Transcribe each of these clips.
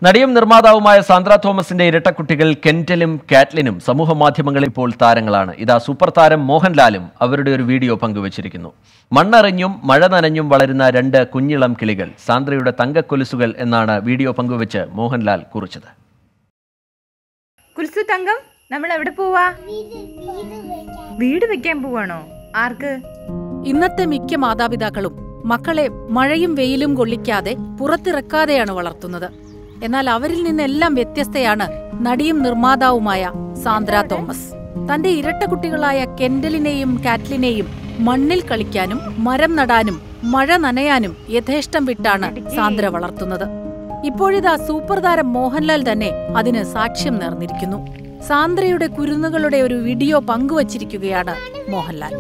നടിയും നിർമ്മാതാവുമായ സാന്ദ്ര തോമസിന്റെ ഇരട്ടക്കുട്ടികൾ കെന്റലും കാറ്റ്ലിനും സമൂഹ മാധ്യമങ്ങളിൽ ഇപ്പോൾ താരങ്ങളാണ് ഇതാ സൂപ്പർ താരം മോഹൻലാലും അവരുടെ ഒരു വീഡിയോ പങ്കുവച്ചിരിക്കുന്നു മണ്ണറിഞ്ഞും മഴ നനഞ്ഞും വളരുന്ന രണ്ട് കുഞ്ഞിളം കിളികൾ സാന്ദ്രയുടെ തങ്കക്കൊലുസുകൾ എന്നാണ് വീഡിയോ പങ്കുവച്ച് മോഹൻലാൽ കുറിച്ചത് കുൽസു തങ്കം നമ്മൾ എവിടെ പോവാ വീട് വെക്കാൻ പോവാണോ ആർക്ക് ഇന്നത്തെ മിക്ക മാതാപിതാക്കളും മക്കളെ മഴയും വെയിലും കൊള്ളിക്കാതെ പുറത്തിറക്കാതെയാണ് വളർത്തുന്നത് എന്നാൽ അവരിൽ നിന്നെല്ലാം വ്യത്യസ്തയാണ് നടിയും നിർമ്മാതാവുമായ സാന്ദ്ര തോമസ് തന്റെ ഇരട്ട കുട്ടികളായ കെൻഡലിനെയും കാറ്റ്ലിനെയും മണ്ണിൽ കളിക്കാനും മരം നടാനും മഴ നനയാനും യഥേഷ്ടം വിട്ടാണ് സാന്ദ്ര വളർത്തുന്നത് ഇപ്പോഴിതാ സൂപ്പർ താരം മോഹൻലാൽ തന്നെ അതിന് സാക്ഷ്യം നേർന്നിരിക്കുന്നു സാന്ദ്രയുടെ കുരുന്നുകളുടെ ഒരു വീഡിയോ പങ്കുവച്ചിരിക്കുകയാണ് മോഹൻലാൽ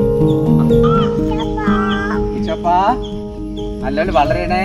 ഈശോപ്പാ നല്ലോണം വളരണേ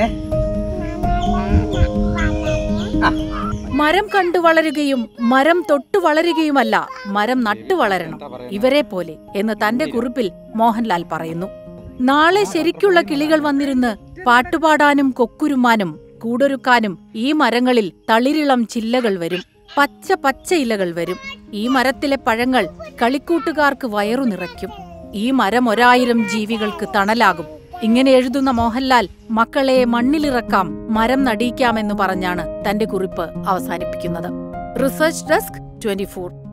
മരം കണ്ടു വളരുകയും മരം തൊട്ടു വളരുകയുമല്ല മരം നട്ടു വളരണം ഇവരെ പോലെ എന്ന് തന്റെ കുറിപ്പിൽ മോഹൻലാൽ പറയുന്നു നാളെ ശരിക്കുള്ള കിളികൾ വന്നിരുന്ന് പാട്ടുപാടാനും കൊക്കുരുമാനും കൂടൊരുക്കാനും ഈ മരങ്ങളിൽ തളിരിളം ചില്ലകൾ വരും പച്ച പച്ച ഇലകൾ വരും ഈ മരത്തിലെ പഴങ്ങൾ കളിക്കൂട്ടുകാർക്ക് വയറു നിറയ്ക്കും ഈ മരം ഒരായിരം ജീവികൾക്ക് തണലാകും ഇങ്ങനെ എഴുതുന്ന മോഹൻലാൽ മക്കളെ മണ്ണിലിറക്കാം മരം നടിയിക്കാമെന്ന് പറഞ്ഞാണ് തന്റെ കുറിപ്പ് അവസാനിപ്പിക്കുന്നത് റിസർച്ച് ഡെസ്ക് ട്വന്റി